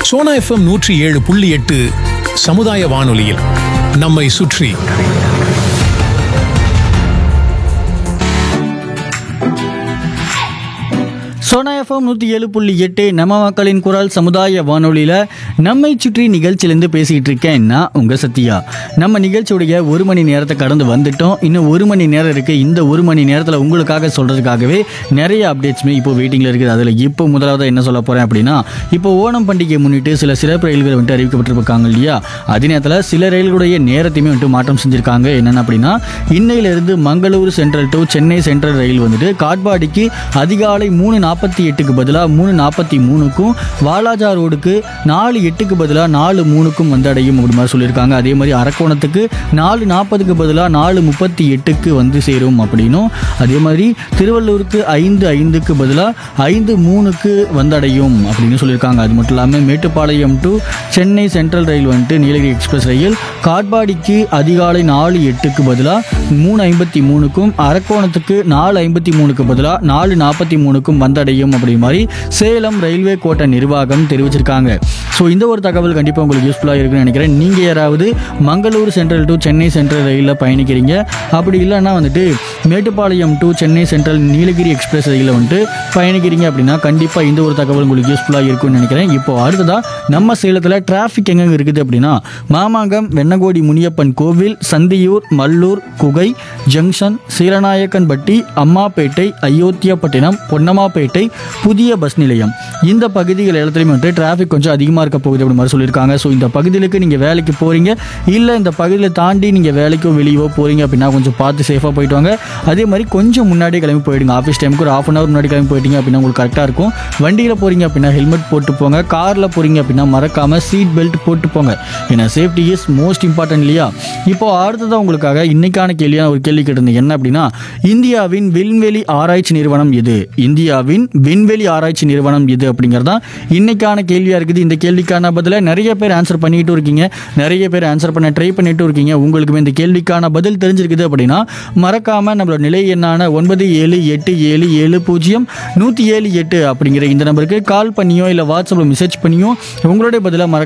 Sona FM நூற்றி ஏழு புள்ளி எட்டு சமுதாய வானொலியில் நம்மை சுற்றி சோனா எஃப்எம் நூற்றி ஏழு புள்ளி எட்டு நம்ம மக்களின் குரல் சமுதாய வானொலியில் நம்மை சுற்றி நிகழ்ச்சியிலேருந்து பேசிகிட்டு இருக்கேன் நான் உங்கள் சத்யா நம்ம நிகழ்ச்சியுடைய ஒரு மணி நேரத்தை கடந்து வந்துட்டோம் இன்னும் ஒரு மணி நேரம் இருக்குது இந்த ஒரு மணி நேரத்தில் உங்களுக்காக சொல்கிறதுக்காகவே நிறைய அப்டேட்ஸுமே இப்போ வெயிட்டிங்கில் இருக்குது அதில் இப்போ முதலாவது என்ன சொல்ல போகிறேன் அப்படின்னா இப்போ ஓணம் பண்டிகையை முன்னிட்டு சில சிறப்பு ரயில்கள் வந்துட்டு அறிவிக்கப்பட்டிருக்காங்க இல்லையா அதே நேரத்தில் சில ரயில்களுடைய நேரத்தையுமே வந்துட்டு மாற்றம் செஞ்சுருக்காங்க என்னென்ன அப்படின்னா இன்னையிலிருந்து Mangalore central to Chennai central ரயில் வந்துட்டு காட்பாடிக்கு அதிகாலை மூணு நாற்பத்தி எட்டுக்கு பதிலாக மூணு நாற்பத்தி மூணுக்கும் வாலாஜா ரோடுக்கு நாலு எட்டுக்கு பதிலாக நாலு மூணுக்கும் வந்து அடையும் அப்படி மாதிரி சொல்லியிருக்காங்க அதே மாதிரி அரக்கோணத்துக்கு நாலு நாற்பதுக்கு பதிலாக நாலு முப்பத்தி எட்டுக்கு வந்து சேரும் அப்படின்னும் அதே மாதிரி திருவள்ளூருக்கு ஐந்து ஐந்துக்கு பதிலாக ஐந்து மூணுக்கு வந்தடையும் அப்படின்னு சொல்லியிருக்காங்க அது மட்டும் இல்லாமல் மேட்டுப்பாளையம் டு சென்னை சென்ட்ரல் ரயில் வந்துட்டு நீலகிரி எக்ஸ்பிரஸ் ரயில் காட்பாடிக்கு அதிகாலை நாலு எட்டுக்கு பதிலாக மூணு ஐம்பத்தி மூணுக்கும் அரக்கோணத்துக்கு நாலு ஐம்பத்தி மூணுக்கு பதிலாக நாலு நாற்பத்தி மூணுக்கும் வந்தடையும் அப்படி மாதிரி சேலம் ரயில்வே கோட்ட நிர்வாகம் தெரிவிச்சிருக்காங்க ஸோ இந்த ஒரு தகவல் கண்டிப்பாக உங்களுக்கு யூஸ்ஃபுல்லாக இருக்குன்னு நினைக்கிறேன் நீங்கள் யாராவது Mangalore central to Chennai central ரயிலில் பயணிக்கிறீங்க அப்படி இல்லைன்னா வந்துட்டு Mettupalayam to Chennai central Nilgiri express ரயிலில் வந்துட்டு பயணிக்கிறீங்க அப்படின்னா கண்டிப்பாக இந்த ஒரு தகவல் உங்களுக்கு யூஸ்ஃபுல்லாக இருக்கும்னு நினைக்கிறேன் இப்போ அடுத்ததாக நம்ம சேலத்தில் டிராஃபிக் எங்கெங்க இருக்குது அப்படின்னா மாமாங்கம் வெண்ணகோடி முனியப்பன் கோவில் சந்தியூர் மல்லூர் குகை ஜங்ஷன் சீரநாயக்கன்பட்டி அம்மாப்பேட்டை அயோத்தியாப்பட்டினம் பொன்னம்மாப்பேட்டை புதிய பஸ் நிலையம் இந்த பகுதிகள் எல்லாத்துலேயுமே வந்துட்டு டிராஃபிக் கொஞ்சம் அதிகமாக இருக்க போகுது அப்படி மாதிரி சொல்லியிருக்காங்க ஸோ இந்த பகுதிகளுக்கு நீங்கள் வேலைக்கு போகிறீங்க இல்லை இந்த பகுதியில் தாண்டி நீங்கள் வேலைக்கோ வெளியவோ போகிறீங்க அப்படின்னா கொஞ்சம் பார்த்து சேஃபாக போயிட்டு வாங்க அதே மாதிரி கொஞ்சம் முன்னாடி கிளம்பி போயிடுங்க ஆஃபீஸ் டைமுக்கு ஒரு ஆஃப் அன் ஹவர் முன்னாடி கிளம்பி போயிட்டீங்க அப்படின்னா உங்களுக்கு கரெக்டாக இருக்கும் வண்டியில் போகிறீங்க அப்படின்னா ஹெல்மெட் போட்டு போங்க காரில் போகிறீங்க அப்படின்னா மறக்காமல் சீட் பெல்ட் போட்டு போங்க ஏன்னா சேஃப்டி இஸ் மோஸ்ட் இம்பார்ட்டன்ட் இல்லையா இப்போ அடுத்ததாக உங்களுக்காக இன்னைக்கான கேள்வியான ஒரு கேள்வி கேட்டிருந்தேன் என்ன அப்படின்னா இந்தியாவின் விண்வெளி ஆராய்ச்சி நிறுவனம் எது இந்தியாவின் விண்வெளி ஆராய்ச்சி நிறுவனம் எது அப்படிங்கிறது தான் இன்னைக்கான கேள்வியாக இருக்குது இந்த கேள்விக்கான பதிலை நிறைய பேர் ஆன்சர் பண்ணிட்டு இருக்கீங்க நிறைய பேர் ஆன்சர் பண்ண ட்ரை பண்ணிட்டு இருக்கீங்க உங்களுக்குமே இந்த கேள்விக்கான பதில் தெரிஞ்சிருக்குது அப்படின்னா மறக்காம நம்மளோட நிலை எண்ணான ஒன்பது ஏழு எட்டு ஏழு ஏழு பூஜ்ஜியம் நூற்றி ஏழு எட்டு அப்படிங்கிற இந்த நம்பருக்கு கால் பண்ணியோ இல்லை வாட்ஸ்அப்பில் மெசேஜ் பண்ணியோ உங்களுடைய பதிலாக மறக்க